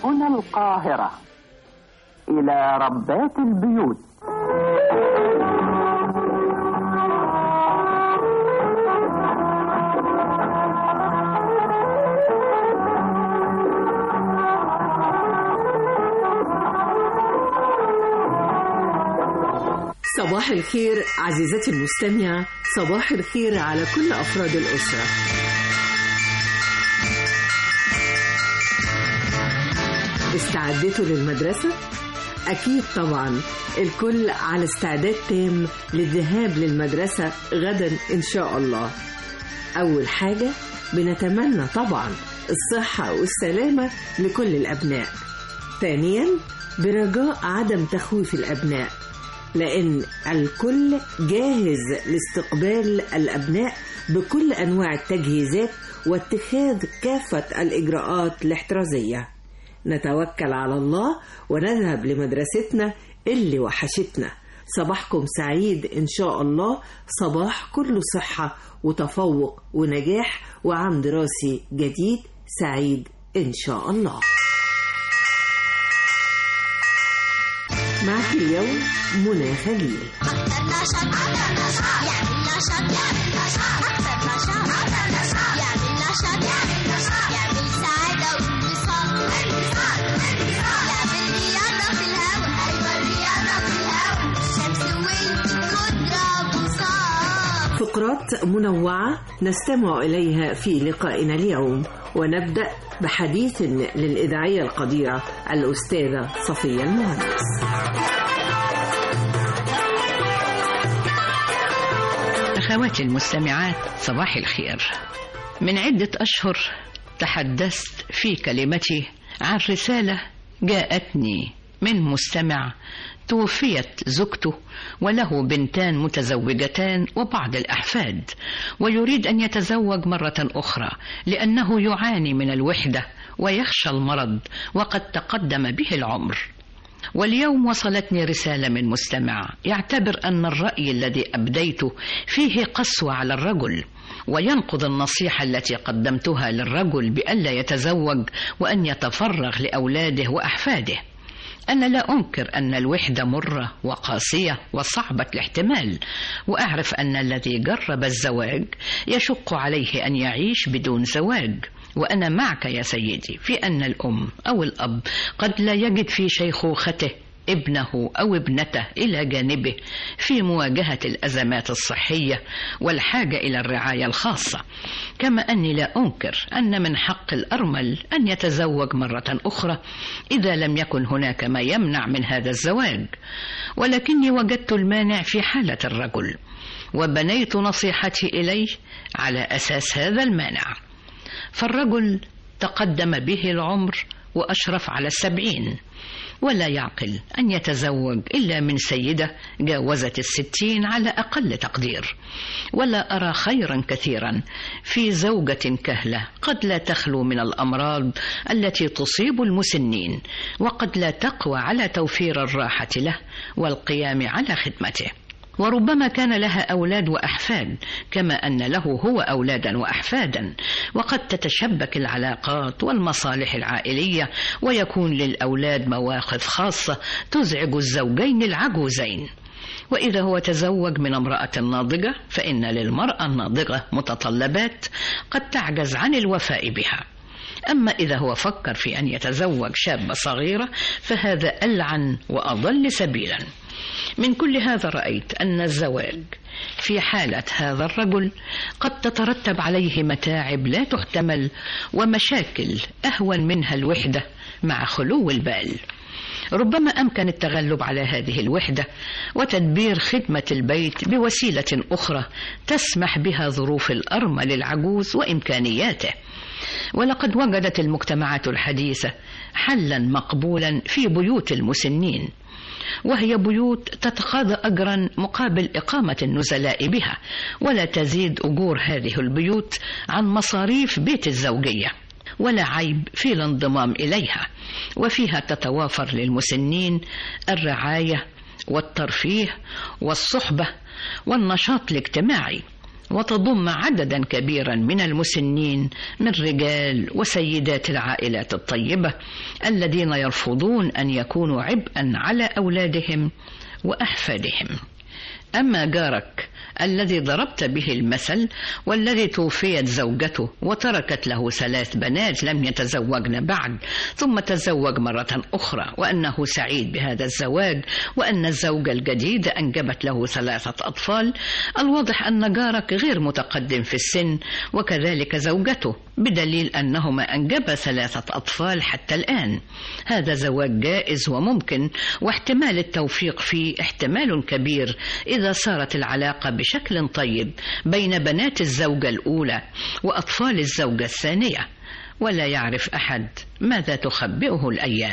هنا القاهرة إلى ربات البيوت صباح الخير عزيزتي المستمعة صباح الخير على كل أفراد الأسرة استعدتوا للمدرسة؟ أكيد طبعا الكل على استعداد تام للذهاب للمدرسة غدا إن شاء الله أول حاجة بنتمنى طبعا الصحة والسلامة لكل الأبناء ثانيا برجاء عدم تخويف الأبناء لأن الكل جاهز لاستقبال الأبناء بكل أنواع التجهيزات واتخاذ كافة الإجراءات الاحترازية نتوكل على الله ونذهب لمدرستنا اللي وحشتنا صباحكم سعيد إن شاء الله صباح كله صحة وتفوق ونجاح وعام دراسي جديد سعيد إن شاء الله معك اليوم منى خليل أكثر نشاط أكثر نشاط يعمل نشاط يعمل نشاط أكثر نشاط أكثر نشاط يعمل نشاط يعمل نشاط يعمل سعادة وانبساط انبساط انبساط يعمل رياضة في الهواء أيوة الرياضة في الهواء الشمس وانت قدرة وصاف فقرات منوعة نستمع إليها في لقائنا اليوم ونبدأ بحديث للإذاعية القديرة الأستاذة صفية المهندس أخواتي المستمعات صباح الخير من عدة أشهر تحدثت في كلمتي عن رسالة جاءتني من مستمع توفيت زوجته وله بنتان متزوجتان وبعض الأحفاد ويريد أن يتزوج مرة أخرى لأنه يعاني من الوحدة ويخشى المرض وقد تقدم به العمر واليوم وصلتني رسالة من مستمع يعتبر أن الرأي الذي أبديته فيه قسوة على الرجل وينقض النصيحة التي قدمتها للرجل بألا يتزوج وأن يتفرغ لأولاده وأحفاده أنا لا أنكر أن الوحدة مرة وقاسية وصعبة الاحتمال وأعرف أن الذي جرب الزواج يشق عليه أن يعيش بدون زواج وأنا معك يا سيدي في أن الأم أو الأب قد لا يجد في شيخوخته ابنه أو ابنته إلى جانبه في مواجهة الأزمات الصحية والحاجة إلى الرعاية الخاصة كما أني لا أنكر أن من حق الأرمل أن يتزوج مرة أخرى إذا لم يكن هناك ما يمنع من هذا الزواج ولكني وجدت المانع في حالة الرجل وبنيت نصيحتي إليه على أساس هذا المانع فالرجل تقدم به العمر وأشرف على السبعين ولا يعقل أن يتزوج إلا من سيدة جاوزت الستين على أقل تقدير ولا أرى خيرا كثيرا في زوجة كهلة قد لا تخلو من الأمراض التي تصيب المسنين وقد لا تقوى على توفير الراحة له والقيام على خدمته وربما كان لها أولاد وأحفاد كما أن له هو أولادا وأحفادا وقد تتشبك العلاقات والمصالح العائلية ويكون للأولاد مواقف خاصة تزعج الزوجين العجوزين وإذا هو تزوج من امرأة ناضجة فإن للمرأة الناضجة متطلبات قد تعجز عن الوفاء بها أما إذا هو فكر في أن يتزوج شابة صغيرة فهذا ألعن وأضل سبيلا من كل هذا رأيت أن الزواج في حالة هذا الرجل قد تترتب عليه متاعب لا تحتمل ومشاكل أهون منها الوحدة مع خلو البال ربما أمكن التغلب على هذه الوحدة وتدبير خدمة البيت بوسيلة أخرى تسمح بها ظروف الأرمل العجوز وإمكانياته ولقد وجدت المجتمعات الحديثة حلا مقبولا في بيوت المسنين وهي بيوت تتقاضى أجرا مقابل إقامة النزلاء بها ولا تزيد أجور هذه البيوت عن مصاريف بيت الزوجية ولا عيب في الانضمام إليها وفيها تتوافر للمسنين الرعاية والترفيه والصحبة والنشاط الاجتماعي وتضم عددا كبيرا من المسنين من رجال وسيدات العائلات الطيبة الذين يرفضون أن يكونوا عبئا على أولادهم وأحفادهم أما جارك الذي ضربت به المثل والذي توفيت زوجته وتركت له ثلاث بنات لم يتزوجن بعد ثم تزوج مرة أخرى وأنه سعيد بهذا الزواج وأن الزوجة الجديدة أنجبت له ثلاثة أطفال الواضح أن جارك غير متقدم في السن وكذلك زوجته بدليل أنهما أنجبا ثلاثة أطفال حتى الآن هذا زواج جائز وممكن واحتمال التوفيق فيه احتمال كبير إذا صارت العلاقة بشكل طيب بين بنات الزوجة الأولى وأطفال الزوجة الثانية ولا يعرف أحد ماذا تخبئه الأيام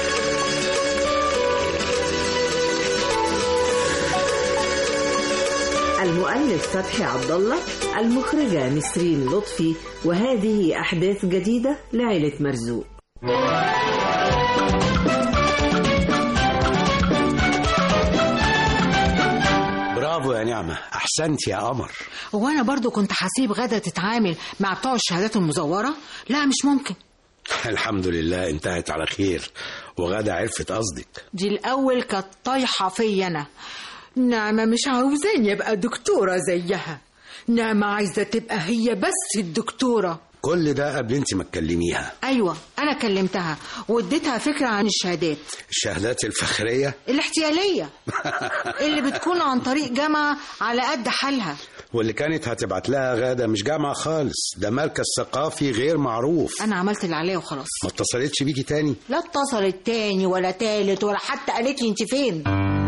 المؤلف فتحي عبد الله المخرجة نسرين لطفي وهذه أحداث جديدة لعيلة مرزوق برافو يا نعمة أحسنت يا قمر هو انا برضو كنت هسيب غدا تتعامل مع بتوع الشهادات المزوره لا مش ممكن الحمد لله انتهت على خير وغدا عرفت قصدك دي الاول كانت طايحه فيا انا نعمه مش عاوزاني ابقى دكتوره زيها نعمه عايزه تبقى هي بس الدكتوره كل ده قبل انت ما تكلميها ايوه انا كلمتها واديتها فكره عن الشهادات الشهادات الفخرية الاحتياليه اللي بتكون عن طريق جامعه على قد حالها واللي كانت هتبعت لها غادة مش جامعة خالص ده مركز ثقافي غير معروف انا عملت اللي عليا وخلاص ما اتصلتش بيكي تاني لا اتصلت تاني ولا تالت ولا حتى قالت لي انت فين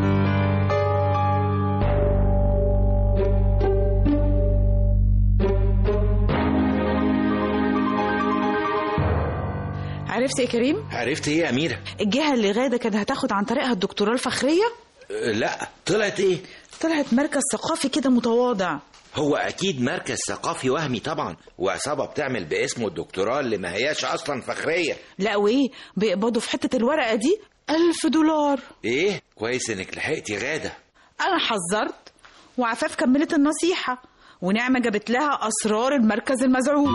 عرفت يا كريم عرفت ايه يا اميره الجهه اللي غاده كانت هتاخد عن طريقها الدكتوراه الفخريه أه، لا طلعت ايه طلعت مركز ثقافي كده متواضع هو اكيد مركز ثقافي وهمي طبعا وعصابه بتعمل باسمه الدكتوراه اللي ما هياش اصلا فخريه لا وايه بيقبضوا في حته الورقه دي ألف دولار ايه كويس انك لحقتي غاده انا حذرت وعفاف كملت النصيحه ونعمه جابت لها اسرار المركز المزعوم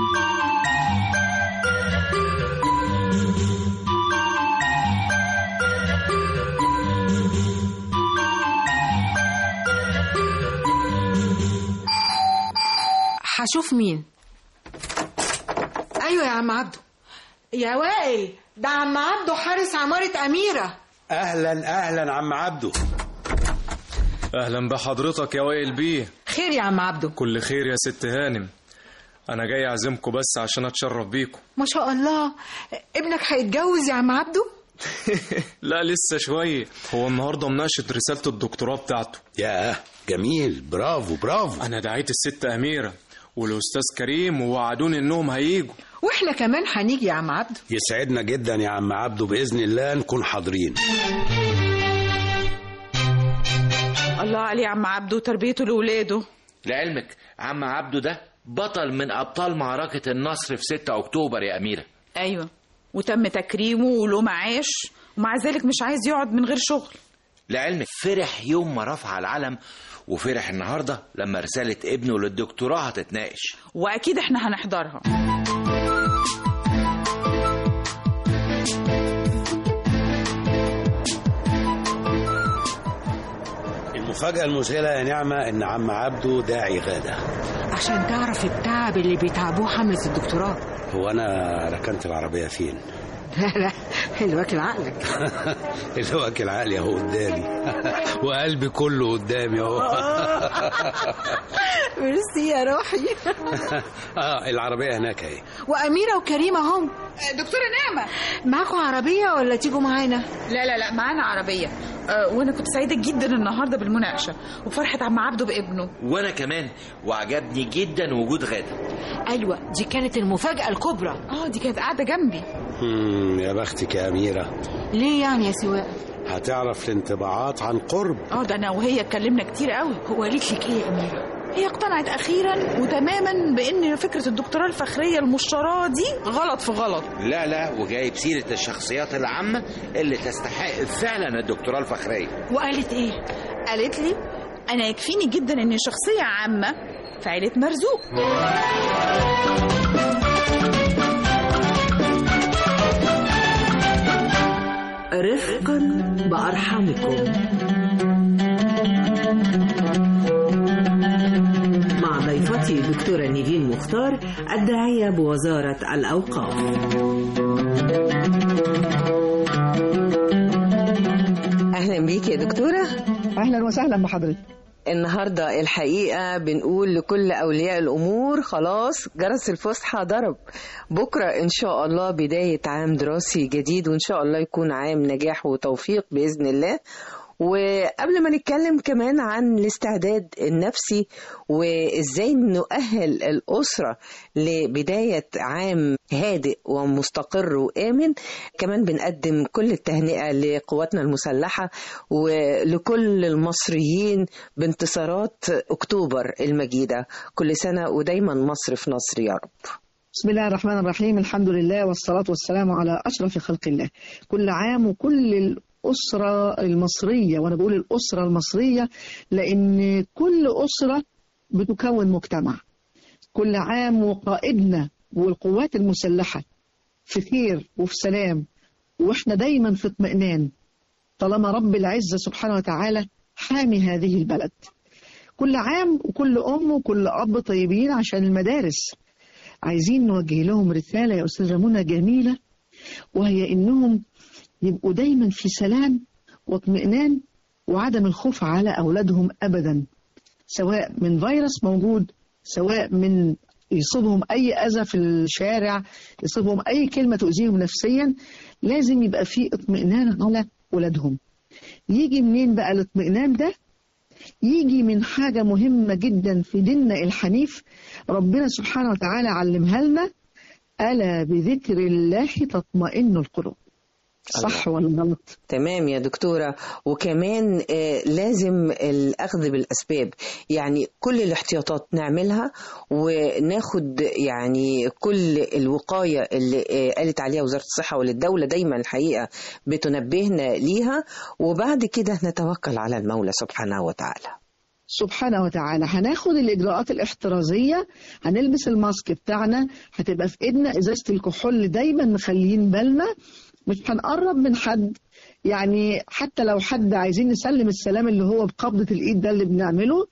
هشوف مين ايوه يا عم عبده يا وائل ده عم عبده حارس عمارة أميرة أهلا أهلا عم عبده اهلا بحضرتك يا وائل بيه خير يا عم عبده كل خير يا ست هانم انا جاي اعزمكم بس عشان اتشرف بيكم ما شاء الله ابنك هيتجوز يا عم عبده لا لسه شويه هو النهارده مناقشه رساله الدكتوراه بتاعته ياه جميل برافو برافو انا دعيت الست اميره والاستاذ كريم ووعدوني انهم هيجوا واحنا كمان هنيجي يا عم عبده يسعدنا جدا يا عم عبده بإذن الله نكون حاضرين الله عليه يا عم عبده وتربيته لاولاده لعلمك عم عبده ده بطل من ابطال معركه النصر في 6 اكتوبر يا اميره ايوه وتم تكريمه وله معاش ومع ذلك مش عايز يقعد من غير شغل لعلمك فرح يوم ما رفع العلم وفرح النهارده لما رساله ابنه للدكتوراه هتتناقش واكيد احنا هنحضرها المفاجأة المذهلة يا نعمة إن عم عبده داعي غادة عشان تعرف التعب اللي بيتعبوه حملة الدكتوراه هو أنا ركنت العربية فين؟ لا لا الواكل عقلك اللي واكل عقلي اهو قدامي وقلبي كله قدامي اهو ميرسي يا روحي اه العربية هناك اهي وأميرة وكريمة هم دكتورة نعمة معاكم عربية ولا تيجوا معانا لا لا لا معانا عربية أه وانا كنت سعيدة جدا النهاردة بالمناقشة وفرحة عم عبده بابنه وانا كمان وعجبني جدا وجود غاده أيوة دي كانت المفاجأة الكبرى اه دي كانت قاعدة جنبي مم، يا بختك يا أميرة ليه يعني يا سواء هتعرف الانطباعات عن قرب اه ده انا وهي اتكلمنا كتير قوي هو قالت لك ايه يا أميرة هي اقتنعت اخيرا وتماما بان فكرة الدكتوراه الفخرية المشتراه دي غلط في غلط لا لا وجايب سيره الشخصيات العامه اللي تستحق فعلا الدكتوراه الفخريه وقالت ايه قالت لي انا يكفيني جدا اني شخصية عامة في عيلة مرزوق رفقا بأرحامكم مع ضيفتي دكتورة نيفين مختار الداعية بوزارة الأوقاف اهلا بيك يا دكتوره اهلا وسهلا بحضرتك النهارده الحقيقه بنقول لكل اولياء الامور خلاص جرس الفسحه ضرب بكره ان شاء الله بدايه عام دراسي جديد وان شاء الله يكون عام نجاح وتوفيق باذن الله وقبل ما نتكلم كمان عن الاستعداد النفسي وازاي نؤهل الاسره لبدايه عام هادئ ومستقر وامن كمان بنقدم كل التهنئه لقواتنا المسلحه ولكل المصريين بانتصارات اكتوبر المجيده كل سنه ودايما مصر في نصر يا رب بسم الله الرحمن الرحيم الحمد لله والصلاة والسلام على أشرف خلق الله كل عام وكل الأسرة المصرية وأنا بقول الأسرة المصرية لأن كل أسرة بتكون مجتمع كل عام وقائدنا والقوات المسلحة في خير وفي سلام وإحنا دايما في اطمئنان طالما رب العزة سبحانه وتعالى حامي هذه البلد كل عام وكل أم وكل أب طيبين عشان المدارس عايزين نوجه لهم رسالة يا أستاذة منى جميلة وهي إنهم يبقوا دايما في سلام واطمئنان وعدم الخوف على أولادهم أبدا سواء من فيروس موجود سواء من يصيبهم أي أذى في الشارع يصيبهم أي كلمة تؤذيهم نفسيا لازم يبقى في اطمئنان على أولادهم يجي منين بقى الاطمئنان ده يجي من حاجة مهمة جدا في ديننا الحنيف ربنا سبحانه وتعالى علمها لنا ألا بذكر الله تطمئن القلوب صح ولا غلط تمام يا دكتورة وكمان آه، لازم الأخذ بالأسباب يعني كل الاحتياطات نعملها وناخد يعني كل الوقاية اللي آه، قالت عليها وزارة الصحة واللي الدولة دايما الحقيقة بتنبهنا ليها وبعد كده نتوكل على المولى سبحانه وتعالى سبحانه وتعالى هناخد الإجراءات الاحترازية هنلبس الماسك بتاعنا هتبقى في إيدنا إزازة الكحول دايما مخليين بالنا مش هنقرب من حد يعني حتى لو حد عايزين نسلم السلام اللي هو بقبضة الإيد ده اللي بنعمله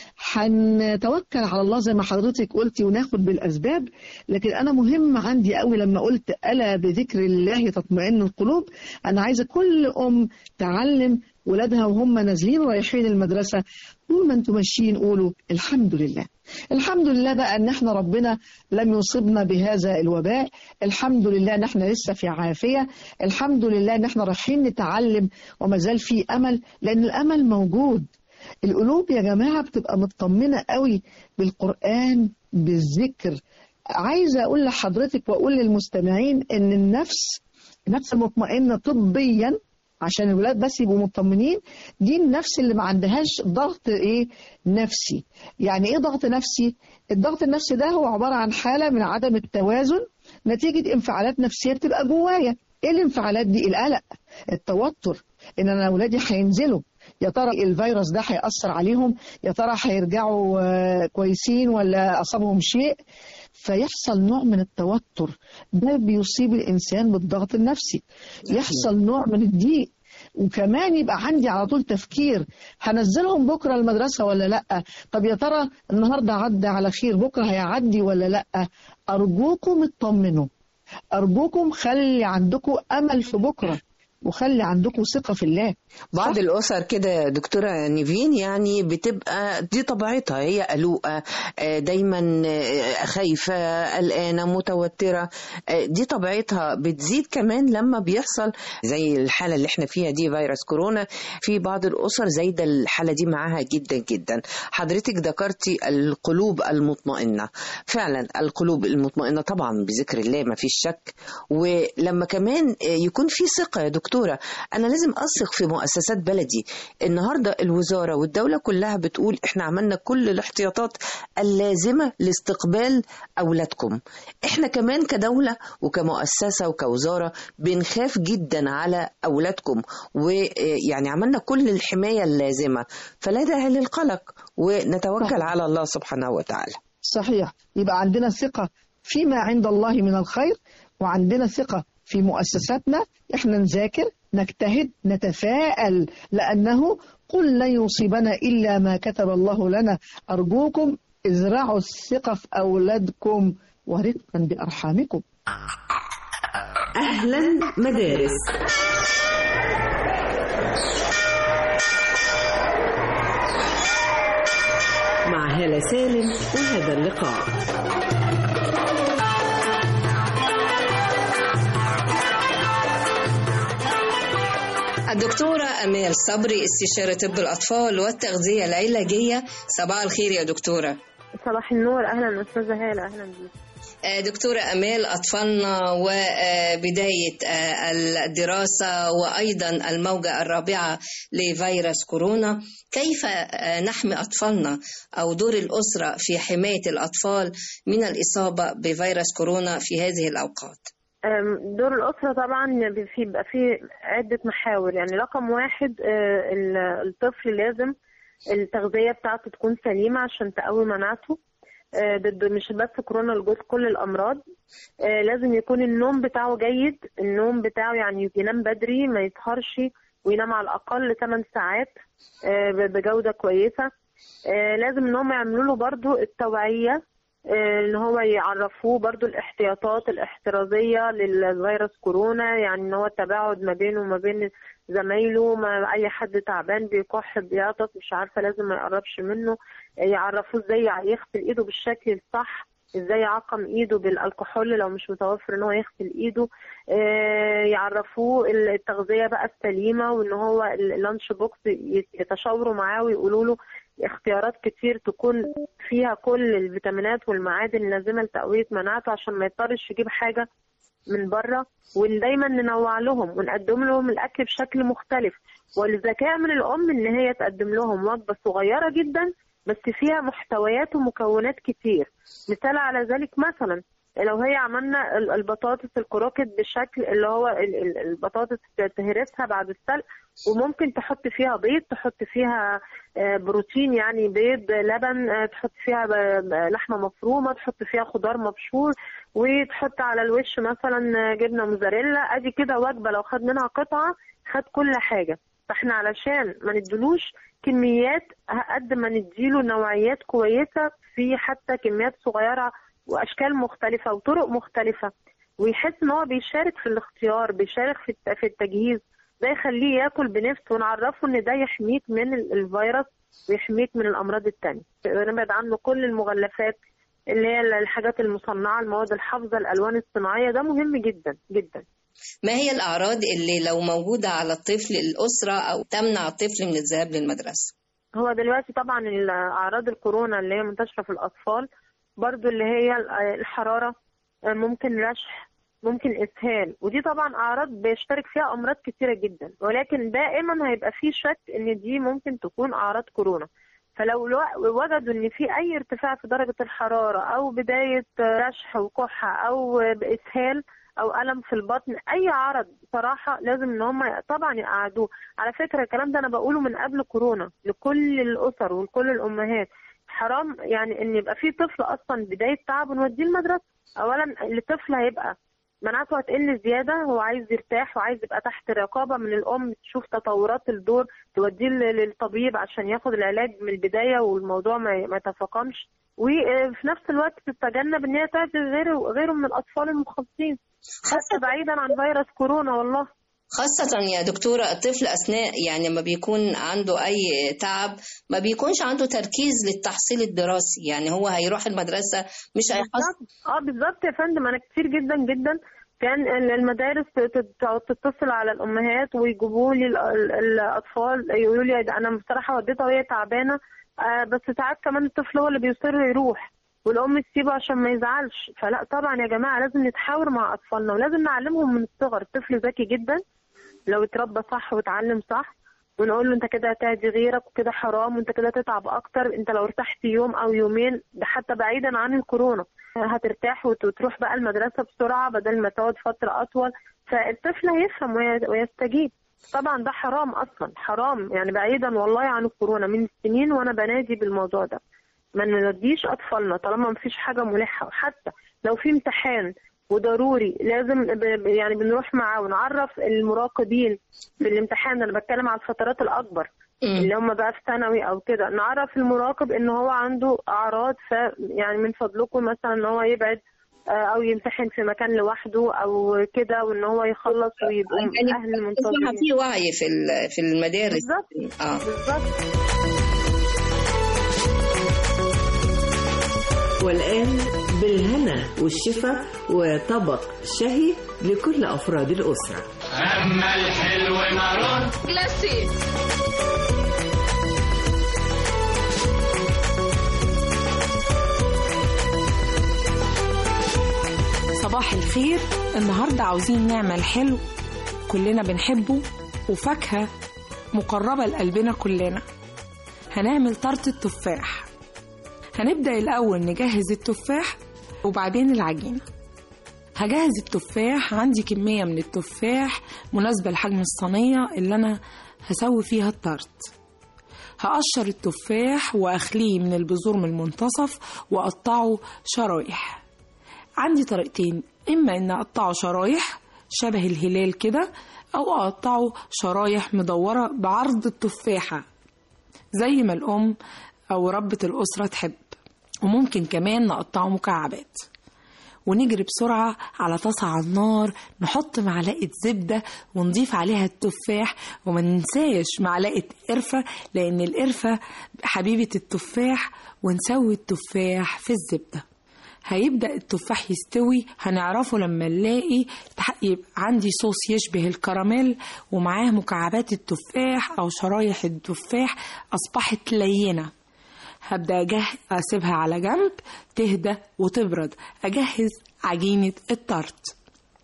هنتوكل على الله زي ما حضرتك قلتي وناخد بالأسباب لكن أنا مهم عندي قوي لما قلت ألا بذكر الله تطمئن القلوب أنا عايزة كل أم تعلم ولادها وهم نازلين رايحين المدرسة طول ما انتم ماشيين قولوا الحمد لله الحمد لله بقى ان احنا ربنا لم يصبنا بهذا الوباء الحمد لله ان احنا لسه في عافية الحمد لله ان احنا رايحين نتعلم وما زال في امل لان الامل موجود القلوب يا جماعة بتبقى مطمنة قوي بالقرآن بالذكر عايزة أقول لحضرتك وأقول للمستمعين إن النفس النفس المطمئنة طبيا عشان الولاد بس يبقوا مطمنين دي النفس اللي ما عندهاش ضغط ايه نفسي يعني ايه ضغط نفسي الضغط النفسي ده هو عبارة عن حالة من عدم التوازن نتيجة انفعالات نفسية بتبقى جوايا ايه الانفعالات دي القلق التوتر ان انا اولادي هينزلوا يا ترى الفيروس ده هيأثر عليهم يا ترى هيرجعوا آه، كويسين ولا أصابهم شيء فيحصل نوع من التوتر ده بيصيب الإنسان بالضغط النفسي يحصل نوع من الضيق وكمان يبقى عندي على طول تفكير هنزلهم بكرة المدرسة ولا لأ طب يا ترى النهاردة عدى على خير بكرة هيعدي ولا لأ أرجوكم اطمنوا أرجوكم خلي عندكم أمل في بكرة وخلي عندكم ثقة في الله بعض الأسر كده يا دكتورة نيفين يعني بتبقى دي طبيعتها هي قلوقة آه، دايما آه، خايفة قلقانة متوترة آه، دي طبيعتها بتزيد كمان لما بيحصل زي الحالة اللي احنا فيها دي فيروس كورونا في بعض الأسر زايدة الحالة دي معاها جدا جدا حضرتك ذكرتي القلوب المطمئنة فعلا القلوب المطمئنة طبعا بذكر الله ما فيش شك ولما كمان آه، يكون في ثقة يا دكتورة دكتورة أنا لازم أثق في مؤسسات بلدي النهاردة الوزارة والدولة كلها بتقول إحنا عملنا كل الاحتياطات اللازمة لاستقبال أولادكم إحنا كمان كدولة وكمؤسسة وكوزارة بنخاف جدا على أولادكم ويعني عملنا كل الحماية اللازمة فلا داعي للقلق ونتوكل على الله سبحانه وتعالى صحيح يبقى عندنا ثقة فيما عند الله من الخير وعندنا ثقة في مؤسساتنا احنا نذاكر نجتهد نتفائل لأنه قل لن يصيبنا إلا ما كتب الله لنا أرجوكم ازرعوا الثقة في أولادكم ورفقا بأرحامكم أهلا مدارس مع هالة سالم وهذا اللقاء الدكتورة أمال صبري استشارة طب الأطفال والتغذية العلاجية صباح الخير يا دكتورة صباح النور اهلا استاذه هاله اهلا بيك آه، دكتورة أمال أطفالنا وبداية آه، الدراسة وأيضا الموجة الرابعة لفيروس كورونا كيف آه، نحمي أطفالنا أو دور الأسرة في حماية الأطفال من الإصابة بفيروس كورونا في هذه الأوقات أم، دور الأسرة طبعا بي- في بيبقى فيه عدة محاور يعني رقم واحد آه، ال- الطفل لازم التغذية بتاعته تكون سليمة عشان تقوي مناعته آه، ضد مش بس كورونا لجوز كل الأمراض آه، لازم يكون النوم بتاعه جيد النوم بتاعه يعني ينام بدري ما يسهرش وينام على الأقل 8 ساعات آه، ب- بجودة كويسة آه، لازم ان هم يعملوا له برضو التوعية آه، ان هو يعرفوه برضو الاحتياطات الاحترازية للفيروس كورونا يعني ان هو التباعد ما بينه وما بين زمايله ما اي حد تعبان بيكح بيعطس مش عارفة لازم ما يقربش منه آه، يعرفوه ازاي يغسل ايده بالشكل الصح ازاي يعقم ايده بالالكحول لو مش متوفر ان هو يغسل ايده آه، يعرفوه التغذية بقى السليمة وان هو اللانش بوكس يتشاوروا معاه ويقولوا له اختيارات كتير تكون فيها كل الفيتامينات والمعادن اللازمة لتقوية مناعته عشان ما يضطرش يجيب حاجة من بره ودايما ننوع لهم ونقدم لهم الاكل بشكل مختلف والذكاء من الام ان هي تقدم لهم وجبه صغيره جدا بس فيها محتويات ومكونات كتير مثال على ذلك مثلا لو هي عملنا ال- البطاطس الكروكت بشكل اللي هو ال- ال- البطاطس تهرسها بعد السلق وممكن تحط فيها بيض تحط فيها آه، بروتين يعني بيض لبن آه، تحط فيها ب- ب- لحمه مفرومه تحط فيها خضار مبشور وتحط على الوش مثلا آه، جبنه موزاريلا ادي كده وجبه لو خد منها قطعه خد كل حاجه فاحنا علشان ما ندلوش كميات قد ما نديله نوعيات كويسه في حتى كميات صغيره واشكال مختلفه وطرق مختلفه ويحس ان هو بيشارك في الاختيار بيشارك في الت- في التجهيز ده يخليه ياكل بنفسه ونعرفه ان ده يحميك من ال- الفيروس ويحميك من الامراض التانية نبعد عنه كل المغلفات اللي هي الحاجات المصنعه المواد الحافظه الالوان الصناعيه ده مهم جدا جدا ما هي الأعراض اللي لو موجودة على الطفل الأسرة أو تمنع الطفل من الذهاب للمدرسة هو دلوقتي طبعا ال- اعراض الكورونا اللي هي منتشره في الاطفال برضو اللي هي ال- الحراره ممكن رشح ممكن اسهال ودي طبعا اعراض بيشترك فيها امراض كتيره جدا ولكن دائما هيبقى في شك ان دي ممكن تكون اعراض كورونا فلو لو- وجدوا ان في اي ارتفاع في درجه الحراره او بدايه رشح وكحه او اسهال او الم في البطن اي عرض صراحه لازم ان هم طبعا يقعدوه على فكره الكلام ده انا بقوله من قبل كورونا لكل الاسر ولكل الامهات حرام يعني ان يبقى في طفل اصلا بدايه تعب ونوديه المدرسه اولا الطفل هيبقى مناعته هتقل زياده هو عايز يرتاح وعايز يبقى تحت رقابه من الام تشوف تطورات الدور توديه لل- للطبيب عشان ياخد العلاج من البدايه والموضوع ما ما يتفاقمش وفي نفس الوقت تتجنب ان هي تعدي غيره غيره من الاطفال المخالطين حتى بعيدا عن فيروس كورونا والله خاصة يا دكتورة الطفل أثناء يعني ما بيكون عنده أي تعب ما بيكونش عنده تركيز للتحصيل الدراسي يعني هو هيروح المدرسة مش هيحصل اه بالظبط يا فندم انا كتير جدا جدا كان ال- المدارس تت- تقعد تتصل على الامهات ويجيبوا لي ال- ال- الاطفال يقولوا لي ده انا بصراحه وديتها وهي تعبانه آه بس ساعات كمان الطفل هو اللي بيصر يروح والام تسيبه عشان ما يزعلش فلا طبعا يا جماعه لازم نتحاور مع اطفالنا ولازم نعلمهم من الصغر الطفل ذكي جدا لو اتربى صح واتعلم صح ونقول له انت كده هتعدي غيرك وكده حرام وانت كده تتعب اكتر انت لو ارتحت يوم او يومين ده حتى بعيدا عن الكورونا هترتاح وت- وتروح بقى المدرسه بسرعه بدل ما تقعد فتره اطول فالطفل هيفهم وي- ويستجيب طبعا ده حرام اصلا حرام يعني بعيدا والله عن الكورونا من سنين وانا بنادي بالموضوع ده ما نوديش اطفالنا طالما مفيش حاجه ملحه وحتى لو في امتحان وضروري لازم ب- ب- يعني بنروح معاه ونعرف المراقبين في الامتحان انا بتكلم على الفترات الاكبر اللي هم بقى في ثانوي او كده نعرف المراقب ان هو عنده اعراض ف يعني من فضلكم مثلا ان هو يبعد آه، او يمتحن في مكان لوحده او كده وان هو يخلص ويبقوا يعني اهل أصبح منتظمين في وعي في ال- في المدارس بالظبط اه بالظبط والآن بالهنا والشفا وطبق شهي لكل أفراد الأسرة أما الحلو مارون جلاسي صباح الخير النهاردة عاوزين نعمل حلو كلنا بنحبه وفاكهة مقربة لقلبنا كلنا هنعمل طرت التفاح هنبدأ الأول نجهز التفاح وبعدين العجينة هجهز التفاح عندي كمية من التفاح مناسبة لحجم الصينية اللي أنا هسوي فيها الطرت هقشر التفاح وأخليه من البذور من المنتصف وأقطعه شرايح عندي طريقتين إما إن أقطعه شرايح شبه الهلال كده أو أقطعه شرايح مدورة بعرض التفاحة زي ما الأم أو ربة الأسرة تحب وممكن كمان نقطعه مكعبات ونجري بسرعة على طاسة على النار نحط معلقة زبدة ونضيف عليها التفاح وما ننساش معلقة قرفة لأن القرفة حبيبة التفاح ونسوي التفاح في الزبدة هيبدأ التفاح يستوي هنعرفه لما نلاقي تح- يبقى عندي صوص يشبه الكراميل ومعاه مكعبات التفاح أو شرايح التفاح أصبحت لينة هبدأ أجهز أسيبها على جنب تهدى وتبرد أجهز عجينة التارت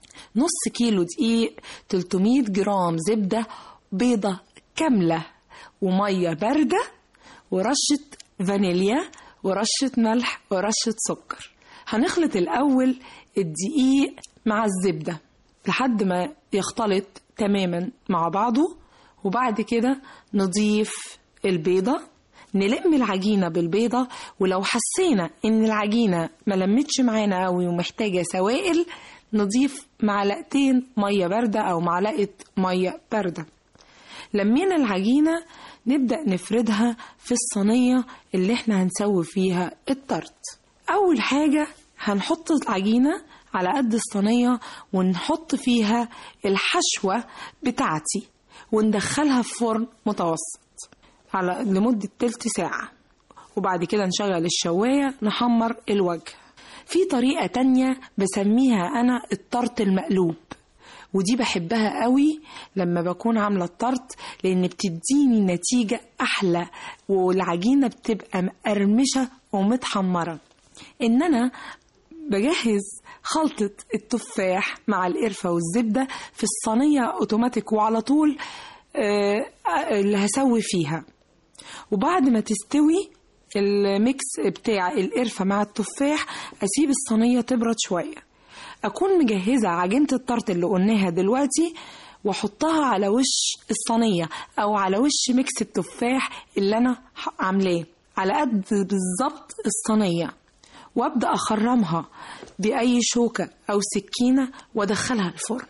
نص كيلو دقيق 300 جرام زبدة بيضة كاملة ومية باردة ورشة فانيليا ورشة ملح ورشة سكر هنخلط الأول الدقيق مع الزبدة لحد ما يختلط تماما مع بعضه وبعد كده نضيف البيضة نلم العجينة بالبيضة ولو حسينا إن العجينة ملمتش معانا قوي ومحتاجة سوائل نضيف معلقتين مية باردة أو معلقة مية باردة لمينا العجينة نبدأ نفردها في الصينية اللي احنا هنسوي فيها الطرت أول حاجة هنحط العجينة على قد الصينية ونحط فيها الحشوة بتاعتي وندخلها في فرن متوسط على لمدة تلت ساعة وبعد كده نشغل الشواية نحمر الوجه في طريقة تانية بسميها أنا الطرت المقلوب ودي بحبها قوي لما بكون عاملة الطرت لأن بتديني نتيجة أحلى والعجينة بتبقى مقرمشة ومتحمرة إن أنا بجهز خلطة التفاح مع القرفة والزبدة في الصينية أوتوماتيك وعلى طول آه، اللي هسوي فيها وبعد ما تستوي الميكس بتاع القرفة مع التفاح أسيب الصينية تبرد شوية أكون مجهزة عجينة الطرت اللي قلناها دلوقتي واحطها على وش الصينية او على وش ميكس التفاح اللي انا ح- عاملاه على قد بالظبط الصينية وابدا اخرمها باي شوكة او سكينة وادخلها الفرن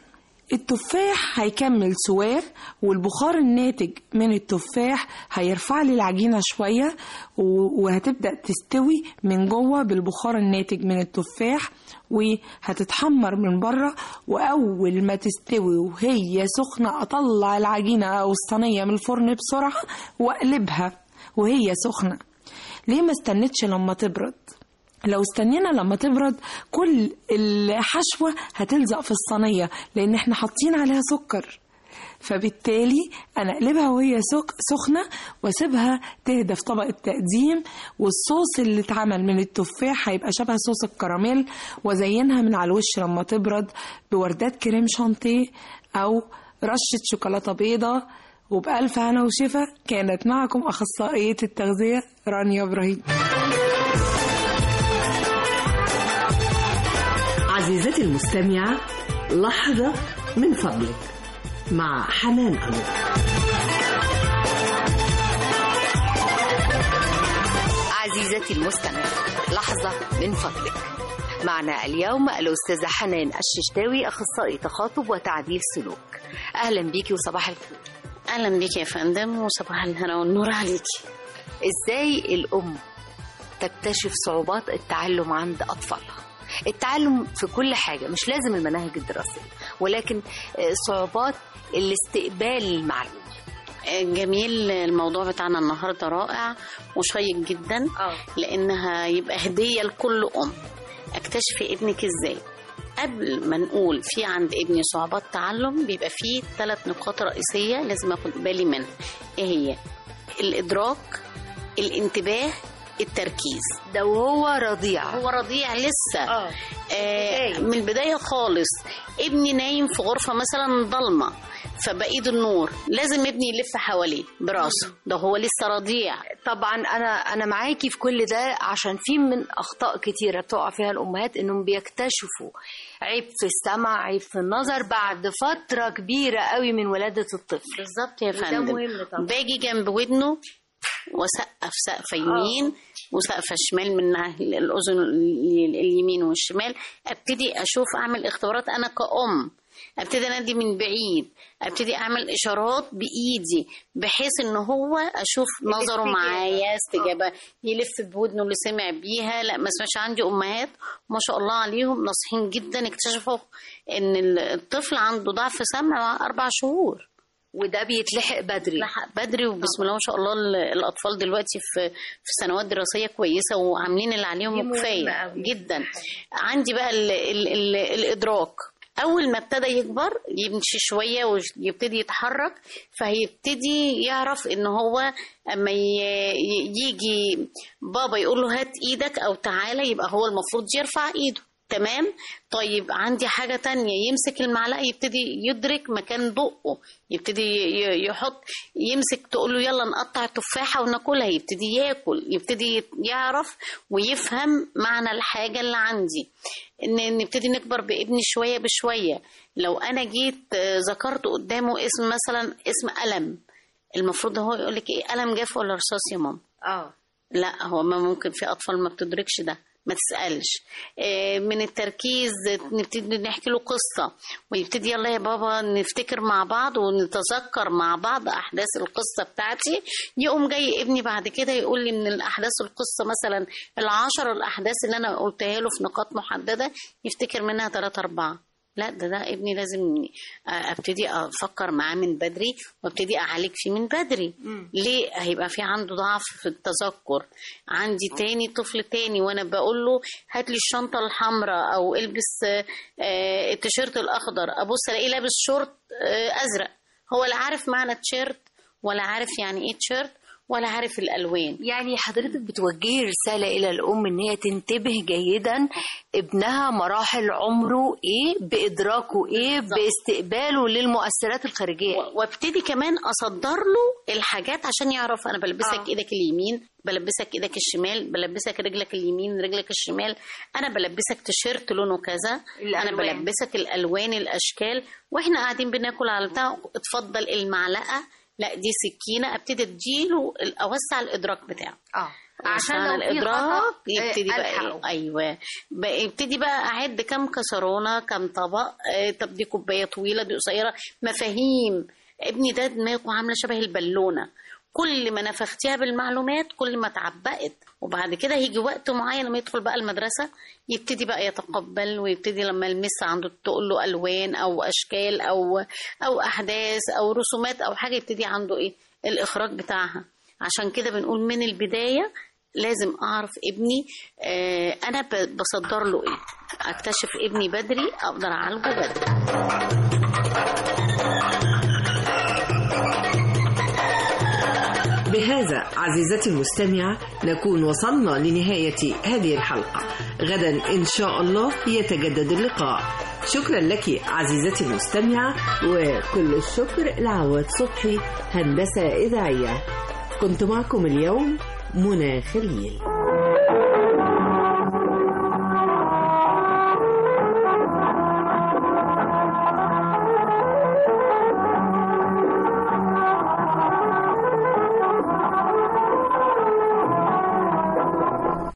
التفاح هيكمل سواه والبخار الناتج من التفاح هيرفع لي العجينة شوية و- وهتبدأ تستوي من جوه بالبخار الناتج من التفاح وهتتحمر من بره وأول ما تستوي وهي سخنة أطلع العجينة أو الصينية من الفرن بسرعة وأقلبها وهي سخنة ليه ما استنتش لما تبرد لو استنينا لما تبرد كل الحشوة هتلزق في الصينية لأن احنا حاطين عليها سكر فبالتالي أنا أقلبها وهي سك- سخنة وأسيبها تهدى في طبق التقديم والصوص اللي اتعمل من التفاح هيبقى شبه صوص الكراميل وأزينها من على الوش لما تبرد بوردات كريم شانتيه أو رشة شوكولاتة بيضة وبألف هنا وشفا كانت معكم أخصائية التغذية رانيا إبراهيم عزيزتي المستمعة لحظة من فضلك مع حنان أنور عزيزتي المستمعة لحظة من فضلك معنا اليوم الأستاذة حنان الششتاوي أخصائي تخاطب وتعديل سلوك أهلا بيكي وصباح الخير أهلا بيكي يا فندم وصباح الهنا والنور عليكي إزاي الأم تكتشف صعوبات التعلم عند أطفالها التعلم في كل حاجة مش لازم المناهج الدراسية ولكن صعوبات الاستقبال المعلومة جميل الموضوع بتاعنا النهارده رائع وشيق جدا لانها يبقى هديه لكل ام اكتشفي ابنك ازاي قبل ما نقول في عند ابني صعوبات تعلم بيبقى فيه ثلاث نقاط رئيسيه لازم اخد بالي منها ايه هي الادراك الانتباه التركيز ده وهو رضيع هو رضيع لسه آه. آه من البدايه خالص ابني نايم في غرفه مثلا ضلمه فبقيد النور لازم ابني يلف حواليه براسه ده هو لسه رضيع طبعا انا انا معاكي في كل ده عشان في من اخطاء كتيره بتقع فيها الامهات انهم بيكتشفوا عيب في السمع عيب في النظر بعد فتره كبيره قوي من ولاده الطفل بالظبط يا وده فندم مهم طبعا باجي جنب ودنه وسقف سقفه يمين وسقفه شمال من الاذن اليمين والشمال ابتدي اشوف اعمل اختبارات انا كأم ابتدي انادي من بعيد ابتدي اعمل اشارات بايدي بحيث ان هو اشوف نظره معايا استجابه يلف بودنه اللي سمع بيها لا ما سمعش عندي امهات ما شاء الله عليهم ناصحين جدا اكتشفوا ان الطفل عنده ضعف سمع اربع شهور وده بيتلحق بدري لحق بدري وبسم الله ما شاء الله ال- الاطفال دلوقتي في في سنوات دراسيه كويسه وعاملين اللي دي عليهم مهمة كفايه أوي. جدا عندي بقى ال ال ال الادراك اول ما ابتدى يكبر يمشي شويه ويبتدي يتحرك فهيبتدي يعرف ان هو اما ي- ي- يجي بابا يقول له هات ايدك او تعالى يبقى هو المفروض يرفع ايده تمام طيب عندي حاجة تانية يمسك المعلقة يبتدي يدرك مكان بقه يبتدي ي- يحط يمسك تقول له يلا نقطع تفاحة وناكلها يبتدي ياكل يبتدي يعرف ويفهم معنى الحاجة اللي عندي ان نبتدي نكبر بابني شوية بشوية لو انا جيت آه، ذكرت قدامه اسم مثلا اسم قلم المفروض هو يقول لك ايه قلم جاف ولا رصاص يا ماما اه لا هو ما ممكن في اطفال ما بتدركش ده ما تسألش آه، من التركيز نبتدي نحكي له قصة ويبتدي يلا يا بابا نفتكر مع بعض ونتذكر مع بعض أحداث القصة بتاعتي يقوم جاي ابني بعد كده يقول لي من الأحداث القصة مثلا العشر الأحداث اللي أنا قلتها له في نقاط محددة يفتكر منها ثلاثة أربعة لا ده ده ابني لازم ابتدي افكر معاه من بدري وابتدي اعالج فيه من بدري ليه هيبقى في عنده ضعف في التذكر عندي تاني طفل تاني وانا بقول له هات لي الشنطه الحمراء او البس آه، آه، التيشيرت الاخضر ابص الاقيه لابس شورت آه، ازرق هو لا عارف معنى تيشيرت ولا عارف يعني ايه تيشيرت ولا عارف الالوان يعني حضرتك بتوجهي رسالة إلى الأم إن هي تنتبه جيدا ابنها مراحل عمره إيه بإدراكه إيه باستقباله للمؤثرات الخارجية وابتدي كمان اصدر له الحاجات عشان يعرف انا بلبسك آه. ايدك اليمين بلبسك ايدك الشمال بلبسك رجلك اليمين رجلك الشمال انا بلبسك تيشيرت لونه كذا انا الألوان. بلبسك الالوان الاشكال واحنا قاعدين بناكل على بتاع اتفضل المعلقه لا دي سكينه ابتدي اديله ال- اوسع الادراك بتاعه اه عشان عشان لو في الادراك خطأ، يبتدي آه، بقى ألحقه. إيه؟ ايوه بقى يبتدي بقى اعد كام كسرونه كام طبق آه، طب دي كوبايه طويله دي قصيره مفاهيم ابني ده دماغه عامله شبه البالونه كل ما نفختيها بالمعلومات كل ما اتعبقت وبعد كده هيجي وقت معين لما يدخل بقى المدرسه يبتدي بقى يتقبل ويبتدي لما المس عنده تقول له الوان او اشكال او او احداث او رسومات او حاجه يبتدي عنده ايه الاخراج بتاعها عشان كده بنقول من البدايه لازم اعرف ابني آه انا ب- بصدر له ايه اكتشف ابني بدري اقدر اعالجه بدري بهذا عزيزتي المستمعة نكون وصلنا لنهاية هذه الحلقة غدا إن شاء الله يتجدد اللقاء شكرا لك عزيزتي المستمعة وكل الشكر لعواد صبحي هندسة إذاعية كنت معكم اليوم منى خليل